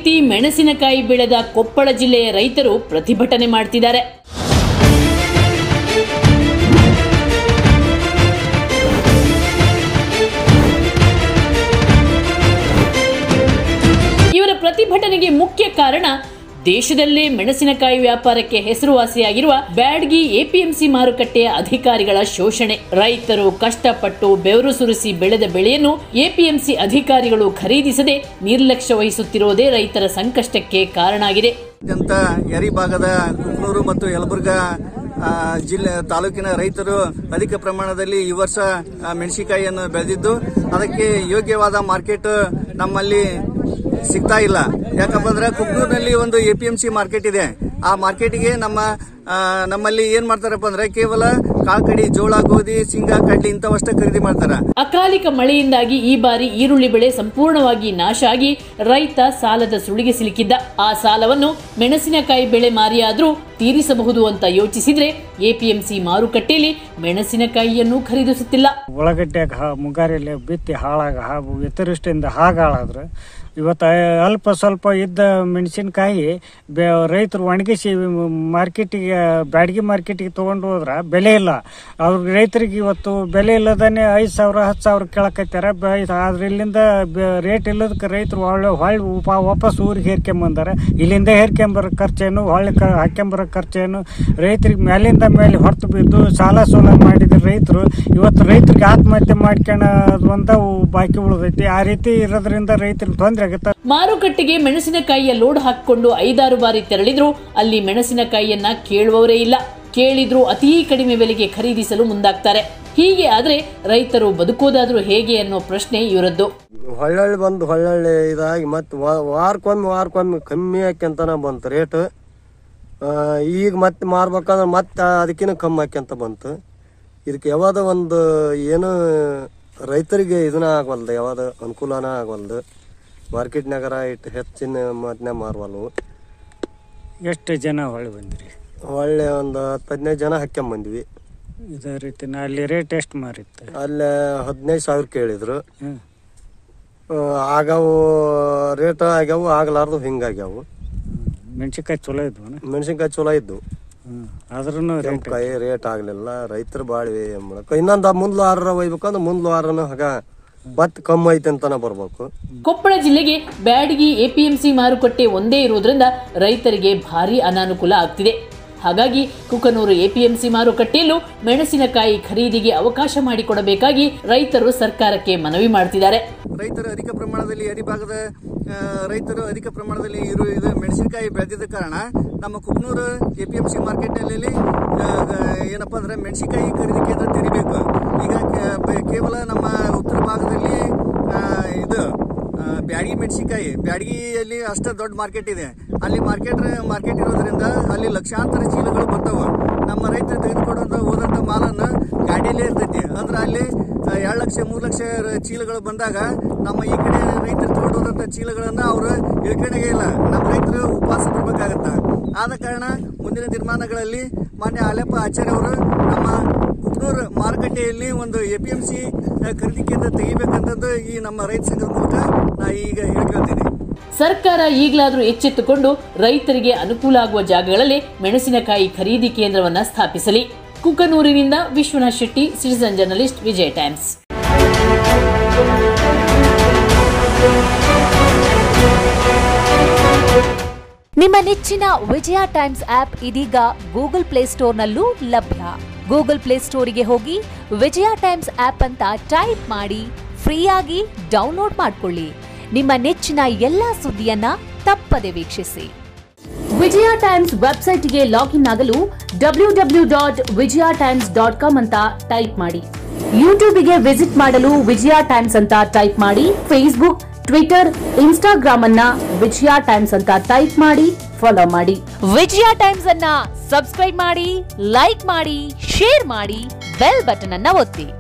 ರೀತಿ ಮೆಣಸಿನಕಾಯಿ ಬೆಳೆದ ಕೊಪ್ಪಳ ಜಿಲ್ಲೆಯ ರೈತರು ಪ್ರತಿಭಟನೆ ಮಾಡ್ತಿದ್ದಾರೆ ಇವರ ಪ್ರತಿಭಟನೆಗೆ ಮುಖ್ಯ ಕಾರಣ ದೇಶದಲ್ಲೇ ಮೆಣಸಿನಕಾಯಿ ವ್ಯಾಪಾರಕ್ಕೆ ಹೆಸರುವಾಸಿಯಾಗಿರುವ ಬ್ಯಾಡ್ಗಿ ಎಪಿಎಂಸಿ ಮಾರುಕಟ್ಟೆಯ ಅಧಿಕಾರಿಗಳ ಶೋಷಣೆ ರೈತರು ಕಷ್ಟಪಟ್ಟು ಬೆವರು ಸುರಿಸಿ ಬೆಳೆದ ಬೆಳೆಯನ್ನು ಎಪಿಎಂಸಿ ಅಧಿಕಾರಿಗಳು ಖರೀದಿಸದೆ ನಿರ್ಲಕ್ಷ್ಯ ವಹಿಸುತ್ತಿರುವುದೇ ರೈತರ ಸಂಕಷ್ಟಕ್ಕೆ ಕಾರಣ ಆಗಿದೆ ಅತ್ಯಂತ ಯರಿ ಭಾಗದ ಕುಕ್ನೂರು ಮತ್ತು ಯಲಬುರ್ಗಾ ಆ, ಜಿಲ್ಲೆ ತಾಲೂಕಿನ ರೈತರು ಅಧಿಕ ಪ್ರಮಾಣದಲ್ಲಿ ಈ ವರ್ಷ ಆ, ಮೆಣಸಿನಕಾಯಿಯನ್ನು ಬೆಳೆದಿದ್ದು ಅದಕ್ಕೆ ಯೋಗ್ಯವಾದ ಮಾರ್ಕೆಟ್ ನಮ್ಮಲ್ಲಿ ಸಿಗ್ತಾ ಇಲ್ಲ ಯಾಕಪ್ಪ ಅಂದ್ರೆ ಕುಕ್ನೂರಿನಲ್ಲಿ ಒಂದು ಎಪಿಎಂಸಿ ಮಾರ್ಕೆಟ್ ಇದೆ ಆ ಮಾರ್ಕೆಟ್ಗೆ ನಮ್ಮ ಆ, ನಮ್ಮಲ್ಲಿ ಏನ್ ಮಾಡ್ತಾರಪ್ಪ ಅಂದ್ರೆ ಕೇವಲ ಕಾಳ್ಕಡಿ ಜೋಳ ಗೋಧಿ ಶೇಂಗಾ ಕಡ್ಲಿ ಇಂಥವಷ್ಟೇ ಖರೀದಿ ಮಾಡ್ತಾರ ಅಕಾಲಿಕ ಮಳೆಯಿಂದಾಗಿ ಈ ಬಾರಿ ಈರುಳ್ಳಿ ಬೆಳೆ ಸಂಪೂರ್ಣವಾಗಿ ನಾಶ ಆಗಿ ರೈತ ಸಾಲದ ಸುಳಿಗೆ ಸಿಲುಕಿದ್ದ ಆ ಸಾಲವನ್ನು ಮೆಣಸಿನಕಾಯಿ ಬೆಳೆ ಮಾರಿಯಾದ್ರೂ ತೀರಿಸಬಹುದು ಅಂತ ಯೋಚಿಸಿದ್ರೆ ಎಪಿಎಂಸಿ ಮಾರುಕಟ್ಟೆಯಲ್ಲಿ ಮೆಣಸಿನಕಾಯಿಯನ್ನು ಖರೀದಿಸುತ್ತಿಲ್ಲ ಉಳ್ಳಾಗಡ್ಡ್ಯಾಗ ಹಾ ಮುಂಗಾರಿಲಿ ಬಿತ್ತಿ ಹಾಳಾಗ ಹಾವು ವ್ಯತಿರಿಷ್ಟಿಂದ ಹಾಗಾಳಾದ್ರೆ ಇವತ್ತು ಅಲ್ಪ ಸ್ವಲ್ಪ ಇದ್ದ ಮೆಣಸಿನಕಾಯಿ ಬೆ ರೈತರು ಒಣಗಿಸಿ ಮಾರ್ಕೆಟಿಗೆ ಬ್ಯಾಡಗಿ ಮಾರ್ಕೆಟಿಗೆ ತೊಗೊಂಡು ಹೋದ್ರೆ ಬೆಲೆ ಇಲ್ಲ ಅವ್ರ ರೈತರಿಗೆ ಇವತ್ತು ಬೆಲೆ ಇಲ್ಲದೇ ಐದು ಸಾವಿರ ಹತ್ತು ಸಾವಿರ ಕೇಳಕತ್ತಾರ ಆದ್ರೆ ಇಲ್ಲಿಂದ ರೇಟ್ ಇಲ್ಲದಕ್ಕೆ ರೈತರು ಹೊಳ್ಳಿ ಹೊಳ್ಳಿ ಉಪ ವಾಪಸ್ ಊರಿಗೆ ಹೇರ್ಕೊಂಬಂದಾರೆ ಇಲ್ಲಿಂದ ಹೇರ್ಕೊಂಬರೋ ಖರ್ಚೇನು ಹೊಳ್ಳಿ ಕ ಹಾಕ್ಕೊಂಬರೋ ಖರ್ಚೇನು ರೈತರಿಗೆ ಮೇಲಿಂದ ಮೇಲೆ ಹೊರತು ಬಿದ್ದು ಸಾಲ ಸೋಲ ಮಾಡಿದ ರೈತರು ಇವತ್ತು ರೈತರಿಗೆ ಆತ್ಮಹತ್ಯೆ ಮಾಡ್ಕೊಳ್ಳೋದು ಒಂದ ಬಾಕಿ ಉಳಿದೈತಿ ಆ ರೀತಿ ಇರೋದ್ರಿಂದ ರೈತರಿಗೆ ತೊಂದರೆ ಆಗುತ್ತೆ ಮಾರುಕಟ್ಟೆಗೆ ಮೆಣಸಿನಕಾಯಿಯ ಲೋಡ್ ಹಾಕಿಕೊಂಡು ಐದಾರು ಬಾರಿ ತೆರಳಿದ್ರು ಅಲ್ಲಿ ಮೆಣಸಿನಕಾಯಿಯನ್ನ ಕೇಳುವವರೇ ಇಲ್ಲ ಕೇಳಿದ್ರೂ ಅತೀ ಕಡಿಮೆ ಬೆಲೆಗೆ ಖರೀದಿಸಲು ಮುಂದಾಗ್ತಾರೆ ಹೀಗೆ ಆದ್ರೆ ರೈತರು ಬದುಕೋದಾದ್ರೂ ಹೇಗೆ ಅನ್ನೋ ಪ್ರಶ್ನೆ ಇವರದ್ದು ಹೊಳ್ಳಳ್ಳಿ ಬಂದು ಹೊಳ್ಳಳ್ಳಿ ಇದಾಗಿ ಮತ್ತೆ ವಾರಕ್ಕೊಮ್ಮೆ ವಾರಕ್ಕೊಮ್ಮೆ ಕಮ್ಮಿ ಆಕ್ಯಂತನ ಬಂತು ರೇಟ್ ಈಗ ಮತ್ತೆ ಮಾರ್ಬೇಕಂದ್ರೆ ಮತ್ತೆ ಅದಕ್ಕಿಂತ ಕಮ್ಮಿ ಆಕ್ಯಂತ ಬಂತು ಇದಕ್ಕೆ ಯಾವ್ದೋ ಒಂದು ಏನು ರೈತರಿಗೆ ಇದನ್ನ ಆಗವಲ್ದು ಯಾವ್ದು ಅನುಕೂಲನ ಆಗವಲ್ದು ಮಾರ್ಕೆಟ್ನಾಗರ ಇಟ್ಟು ಹೆಚ್ಚಿನ ಮತ್ನೆ ಮಾರ್ವಲ್ವು ಎಷ್ಟು ಜನ ಹೊಳ್ಳಿ ಬಂದಿರಿ ಒಳ್ಳೆ ಒಂದು ಹತ್ತು ಹದಿನೈದು ಜನ ಹಾಕ್ಯಂಬಂದ್ವಿ ಇದೇ ರೀತಿ ನಾ ಅಲ್ಲಿ ರೇಟ್ ಎಷ್ಟು ಮಾರಿತ್ತು ಅಲ್ಲೇ ಹದಿನೈದು ಸಾವಿರ ಕೇಳಿದ್ರು ಹ್ಮ್. ಆ, ಆಗವು ರೇಟ್ ಆಗ್ಯಾವು ಆಗ್ಲಾರ್ದು ಹಿಂಗಾಗ್ಯಾವು ಮೆಣಸಿನ್ಕಾಯಿ ಚಲೋ ಇದ್ವನ ಮೆಣಸಿನ್ಕಾಯಿ ಚಲೋ ಇದ್ದು ಹ್ಮ್ ಆದ್ರೂ ರೇಟ್ ಕೆಂಪಕಾಯಿ ರೇಟ್ ಆಗ್ಲಿಲ್ಲ ರೈತರು ಬಾಳ್ವಿ ಎಂಬಳಕ ಇನ್ನೊಂದು ಮುಂದ್ಲು ವಾರ ಒಯ್ಬೇಕಂದ್ರೆ ಮುಂದ್ಲು ವಾರನ ಹಾಗ ಮತ್ತೆ ಕಮ್ಮಿ ಐತೆ ಅಂತಾನ ಬರ್ಬೇಕು ಕೊಪ್ಪಳ ಜಿಲ್ಲೆಗೆ ಬ್ಯಾಡಗಿ ಎಪಿಎಂಸಿ ಮಾರುಕಟ್ಟೆ ಒಂದೇ ಇರುವುದರಿಂದ ರೈತರಿಗೆ ಭಾರಿ ಅನಾನುಕೂಲ ಆಗ್ತಿದೆ ಹಾಗಾಗಿ ಕುಕನೂರು ಎಪಿಎಂಸಿ ಮಾರುಕಟ್ಟೆಯಲ್ಲೂ ಮೆಣಸಿನಕಾಯಿ ಖರೀದಿಗೆ ಅವಕಾಶ ಮಾಡಿಕೊಡಬೇಕಾಗಿ ರೈತರು ಸರ್ಕಾರಕ್ಕೆ ಮನವಿ ಮಾಡ್ತಿದ್ದಾರೆ ರೈತರು ಅಧಿಕ ಪ್ರಮಾಣದಲ್ಲಿ ಅಡಿಭಾಗದ ಆ, ರೈತರು ಅಧಿಕ ಪ್ರಮಾಣದಲ್ಲಿ ಇರು ಇದು ಮೆಣಸಿನಕಾಯಿ ಬೆಳೆದಿದ್ದ ಕಾರಣ ನಮ್ಮ Kuknur A P M C ಮಾರ್ಕೆಟ್ನಲ್ಲಿ ಏನಪ್ಪಾ ಅಂದ್ರೆ ಮೆಣಸಿನಕಾಯಿ ಖರೀದಿ ಕೇಂದ್ರ ತೆರಿಬೇಕು ಈಗ ಕೆ- ಬೆ- ಕೇವಲ ನಮ್ಮ ಉತ್ತರ ಭಾಗದಲ್ಲಿ ಆ, ಇದು ಆ, ಬ್ಯಾಡಗಿ ಮೆಣಸಿನಕಾಯಿ ಬ್ಯಾಡಗಿಯಲ್ಲಿ ಅಷ್ಟೇ ದೊಡ್ಡ ಮಾರ್ಕೆಟ್ ಇದೆ ಅಲ್ಲಿ ಮಾರ್ಕೆಟ್ ಮಾರ್ಕೆಟ್ ಇರೋದ್ರಿಂದ ಅಲ್ಲಿ ಲಕ್ಷಾಂತರ ಚೀಲಗಳು ಬರ್ತಾವ ನಮ್ಮ ರೈತರು ತೆಗೆದುಕೊಂಡಂತ ಹೋದಂತ ಮಾಲನ್ನ ಗಾಡಿಯಲ್ಲೇ ಇರ್ತೈತಿ ಅಂದ್ರೆ ಅಲ್ಲಿ ಎರಡು ಲಕ್ಷ ಮೂರು ಲಕ್ಷ ರ- ಚೀಲಗಳು ಬಂದಾಗ ನಮ್ಮ ಈ ಕಡೆ ರೈತರು ತಗೊಂಡು ಹೋದಂತ ಚೀಲಗಳನ್ನ ಅವರು ಇಳ್ಕಣೆಗೆ ಇಲ್ಲ ನಮ್ಮ ರೈತರು ಉಪವಾಸ ಬರ್ಬೇಕಾಗತ್ತ ಆದ ಕಾರಣ ಮುಂದಿನ ದಿನಮಾನಗಳಲ್ಲಿ ಮಾನ್ಯ ಹಾಲೆಪ್ಪ ಆಚಾರ್ಯ ಅವರು ನಮ್ಮ ಕುಕ್ನೂರು ಮಾರುಕಟ್ಟೆಯಲ್ಲಿ ಒಂದು ಎ ಪಿ ಎಂ ಸಿ ಖರೀದಿ ಕೇಂದ್ರ ತೆಗಿಬೇಕಂತಂದು ಈ ನಮ್ಮ ರೈತ ಸಂಘದ ಮೂಲಕ ನಾ ಈಗ ಹೇಳ್ಕೊಳ್ತೀನಿ ಸರ್ಕಾರ ಈಗಲಾದರೂ ಎಚ್ಚೆತ್ತುಕೊಂಡು ರೈತರಿಗೆ ಅನುಕೂಲ ಆಗುವ ಜಾಗಗಳಲ್ಲಿ ಮೆಣಸಿನಕಾಯಿ ಖರೀದಿ ಕೇಂದ್ರವನ್ನ ಸ್ಥಾಪಿಸಲಿ ಕುಕನೂರಿನಿಂದ Vishwanath Shetty citizen journalist Vijay Times ನಿಮ್ಮ ನೆಚ್ಚಿನ ವಿಜಯ ಟೈಮ್ಸ್ ಆಪ್ ಇದೀಗ ಗೂಗಲ್ ಪ್ಲೇಸ್ಟೋರ್ನಲ್ಲೂ ಲಭ್ಯ ಗೂಗಲ್ ಪ್ಲೇಸ್ಟೋರಿಗೆ ಹೋಗಿ ವಿಜಯ ಟೈಮ್ಸ್ ಆಪ್ ಅಂತ ಟೈಪ್ ಮಾಡಿ ಫ್ರೀಯಾಗಿ ಡೌನ್ಲೋಡ್ ಮಾಡಿಕೊಳ್ಳಿ ನಿಮ್ಮ ನೆಚ್ಚಿನ ಎಲ್ಲಾ ಸುದ್ದಿಯನ್ನ ತಪ್ಪದೆ ವೀಕ್ಷಿಸಿ ವಿಜಯ ಟೈಮ್ಸ್ ವೆಬ್ಸೈಟ್ಗೆ ಲಾಗಿನ್ ಆಗಲು W W dot Vijaya Times dot com ಅಂತ ಟೈಪ್ ಮಾಡಿ ಯೂಟ್ಯೂಬ್ಗೆ ವಿಸಿಟ್ ಮಾಡಲು ವಿಜಯ ಟೈಮ್ಸ್ ಅಂತ ಟೈಪ್ ಮಾಡಿ ಫೇಸ್ಬುಕ್ ಟ್ವಿಟರ್ ಇನ್ಸ್ಟಾಗ್ರಾಮ್ ಅನ್ನ ವಿಜಯ ಟೈಮ್ಸ್ ಅಂತ ಟೈಪ್ ಮಾಡಿ ಫಾಲೋ ಮಾಡಿ ವಿಜಯ ಟೈಮ್ಸ್ ಅನ್ನ ಸಬ್ಸ್ಕ್ರೈಬ್ ಮಾಡಿ ಲೈಕ್ ಮಾಡಿ ಶೇರ್ ಮಾಡಿ ಬೆಲ್ ಬಟನ್ ಅನ್ನ ಒತ್ತಿ